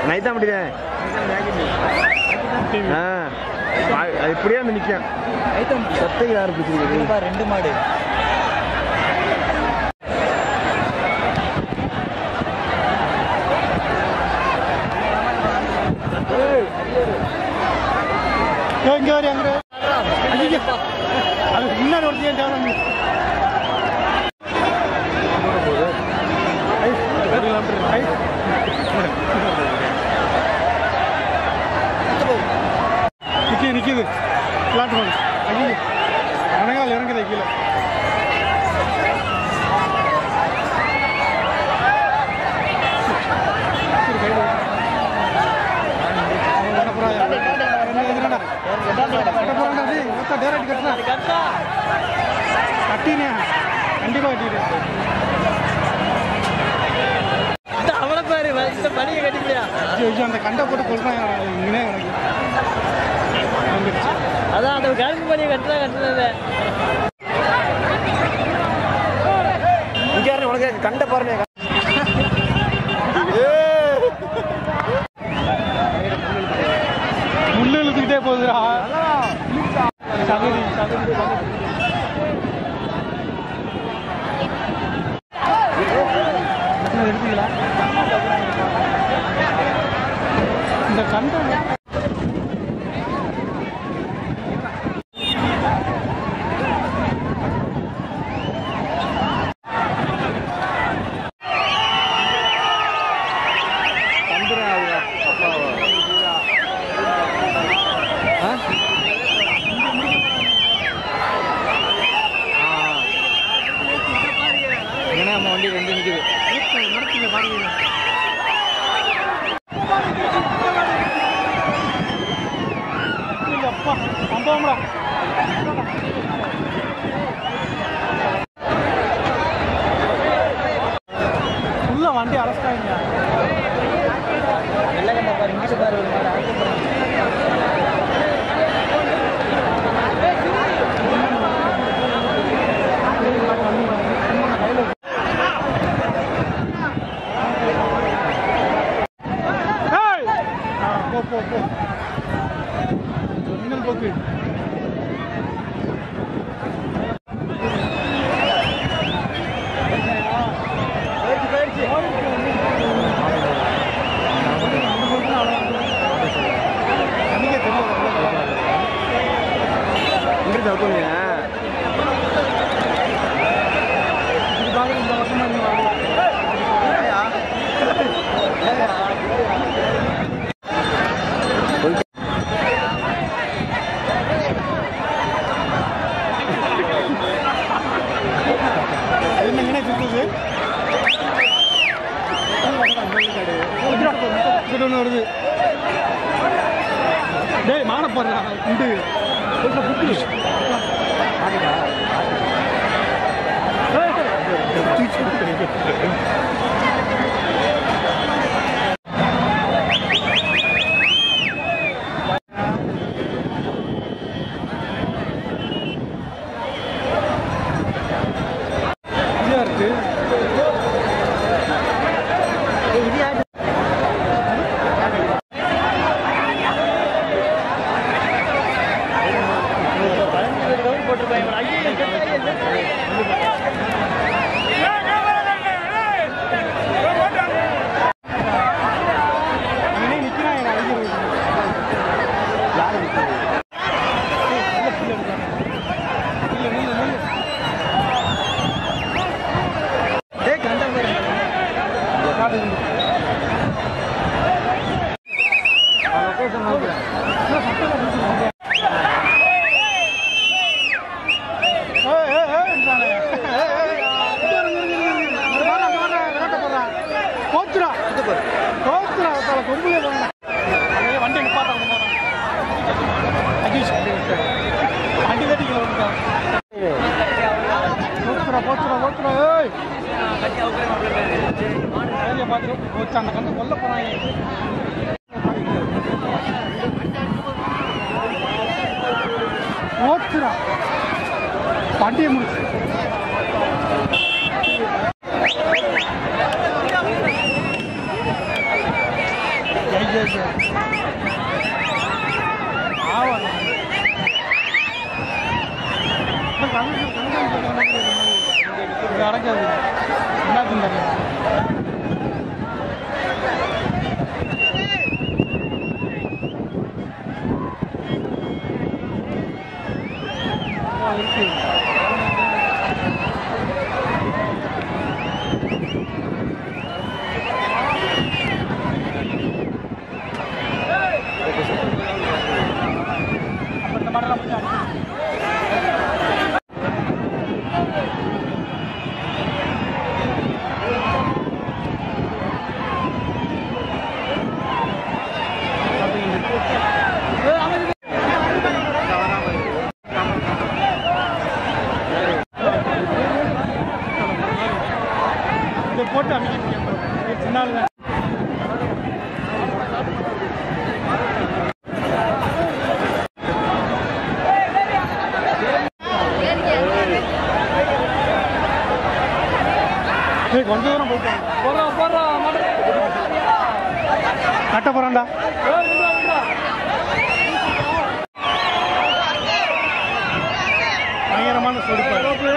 நைத்தா முடியல ஆ பா- அது இப்படியே வந்து நிற்கும் சத்தை யார் பிடிச்சிருக்கு ரெண்டு மாடு இங்கே வரி அங்கே அது முன்னாடி ஒரு தேவை நிற்கிது நிற்கிது பிளாட்ஃபார்ம் ஐயோ அனகால் இறங்குது கீழே சரி, கைடு. அவன் பண்ண போறாயா? என்ன எதுக்குடா? கட்ட போறான்டா டேய், மொத்த direct கட்டுடா. கட்டினே கண்டிப்பா கட்டிடு அவனை பாரு இந்த பணியை கட்டிப்பிடியா ஐயோ, ஐயோ, அந்த கண்டை போட்டு கொள்றான் இங்கே எனக்கு வந்துடுச்சு அதான் அந்த கரும்பு பணியை கட்டுறா கட்டுறது இங்கே உனக்கு கண்ட பாருங்க முள்ளு இழுத்துக்கிட்டே போகுதுடா சகதி சகதி சகதி என்ன எடுத்தீங்களா இந்த கண்டை ஏன்னா நம்ம வண்டி ரெண்டு நிற்குது நடத்துங்க பாருங்க அப்பா சம்பவம்டா உள்ள வண்டி அலஸ்டாங்க வெள்ளை கண்டை பாரு இங்கிட்டு பாரு ஒரு மாடு அடுத்து பாரு. ஏய்! ஆ, போ போ போ இன்னும் போக்கு நமக்கே தெரியல இங்கே தப்புங்க இது பாக்குற இந்த வருஷமா நீங்க என்னங்கண்ணே சுத்துது இங்கிட்டு ஒன்று வருது டேய் மான பாருடா உண்டு கொஞ்சம் புத்தி ஈஸியாக இருக்கு அங்கே நிற்கிறாங்க அழிக்கிறது யார் நிற்குது டேய் கண்டை பாரு லொக்கேஷன் நோக்கிறேன் வண்டி நிப்பாட்டாங்க வண்டி தட்டிக்கல வந்துட்டான் போச்சுடா போச்சுடா போச்சுடா ஏய் வேலையை பார்த்துட்டு போச்சு அந்த கண்டு கொல்ல போறாங்க போச்சுடா வண்டியை முடிச்சு சரி சரி ஆவம் இது அடக்காது என்ன திண்டாங்க இருக்கு அப்ப இந்த மாடலாம் கொஞ்சம் அடிச்சு. இதை போட்டு அமைக்க சின்ன ஆளு தான் ஏய், கொஞ்ச தூரம் போயிட்டாங்க போடுறோம் போடுறோம் கட்ட போறான்டா பயங்கரமான சொடுப்பு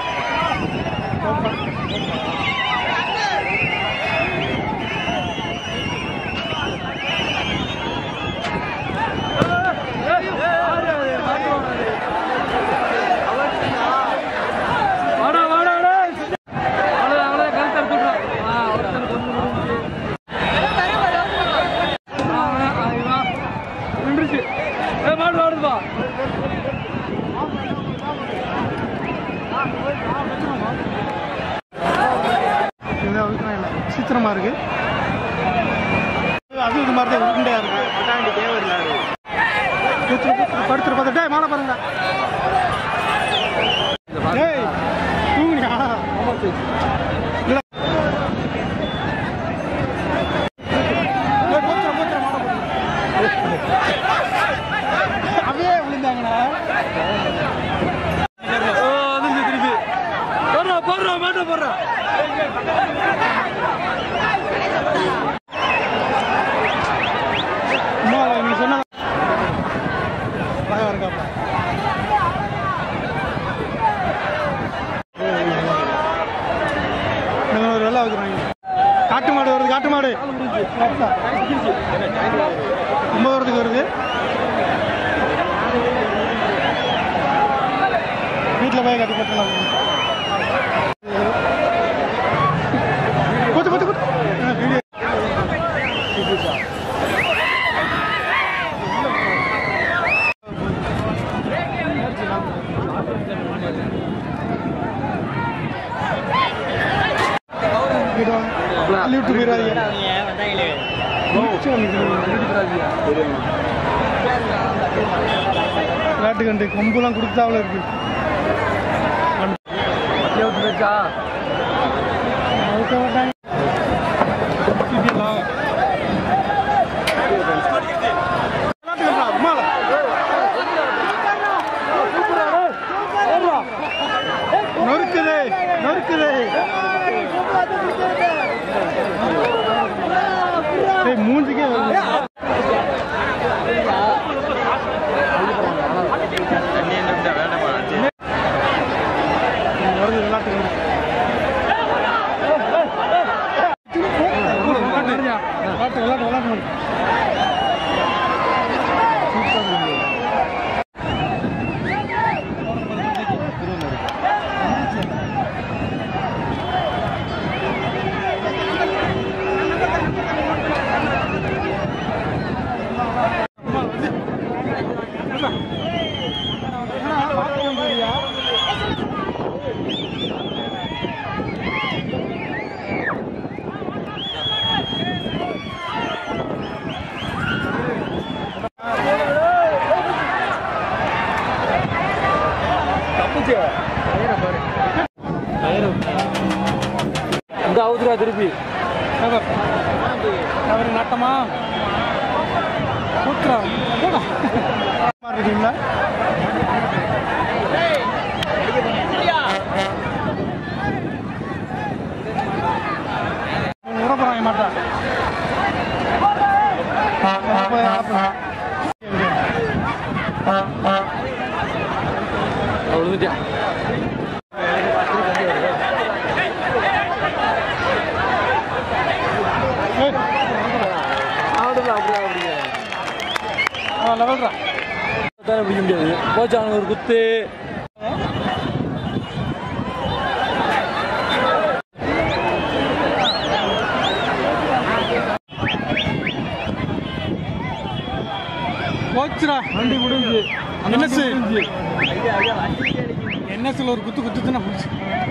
வாடா வாடா அவ்வளோ அவ்வளோ கழுத்தை கூட்டுறோம் ஆ ஒருத்தர் கொண்டு நின்றுச்சு ஏ மாடு மாடுப்பா இதுதான் அபிப்பிராயம் இல்லை. சித்திரமா இருக்கு அது இது மாதிரி தான் உருண்டையா இருக்கு பட்டாண்டி தேவையில்லை கூத்துரு, கூத்துரு, படுத்துரு பார்த்துட்டு டேய், மாலை பாருங்க டேய் தூங்குனியா இல்ல. டேய், கூத்துரு, கூத்துரு, மாலை பாருங்க. அப்படியே விழுந்தாங்கண்ணா ஓ வந்துருச்சு திருப்பி போடுறா போடுறா மாட்டை போடுறா அம்மா நீ சொன்ன அழகா இருக்காப்பா இன்னும் ஒரு வெள்ளை வைக்கிறாங்க காட்டு மாடு வருது காட்டு மாடு ரொம்ப தூரத்துக்கு வருது வீட்டில் போய் கட்டி போட்டுலாம் கொத்து கொத்து கொத்து ஆ, வீடியோ தள்ளி விட்டு போயிடாதீங்க விளையாட்டு கண்டு கொம்புலாம் கொடுத்தாவில் இருக்கு அவுக்க மாட்டாங்க இதெல்லாம். விளையாட்டு கண்டா, அம்மால. நொறுக்குது நொறுக்குது ஏய் மூஞ்சிக்கே வருது வருது விளையாட்டு கண்டு. விளையாட்டு விளையாட்டு விளையாட்டு கண்டு. இந்த அவுத்துரா திருப்பி அவர் அவர் நட்டமா கூட்டுறோம் போடா இருக்கீங்களா விட போறாங்க மாட்டா அப்போ அப்போ விழுந்துட்டான் ஏய், ஆ லெவல்ரா தானே பிடிக்க முடியாது போச்சு அவனுக்கு ஒரு குத்து போச்சுடா வண்டி முடிஞ்சு என்எஸ் என்எஸ்ல ஒரு குத்து குத்துச்சுன்னா போச்சு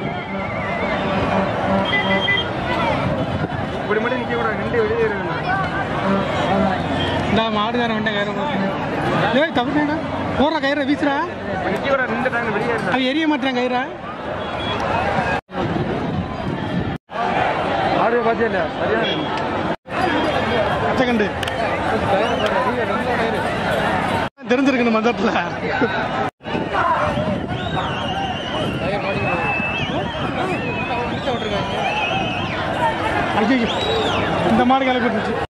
இப்படி மட்டும் நிக்க கூடாது ரெண்டு வெளியே இருக்கணும் இந்த மாடுகாரன் வண்ட கயிறு போட்டு. ஏய் தவிர்க்கடா போடுற கயிறை வீசுறா இப்ப நிக்க கூடாது ரெண்டு டைம் வெளியே இருக்கணும் அவன் எரிய மாட்டேன் கயிறா ஆடியோ பாத்தியா இல்லையா சரியான செகண்டு தெரிஞ்சிருக்கணும் மந்தத்துல ஐயோ இந்த மாடு கிளப்பிட்டுச்சு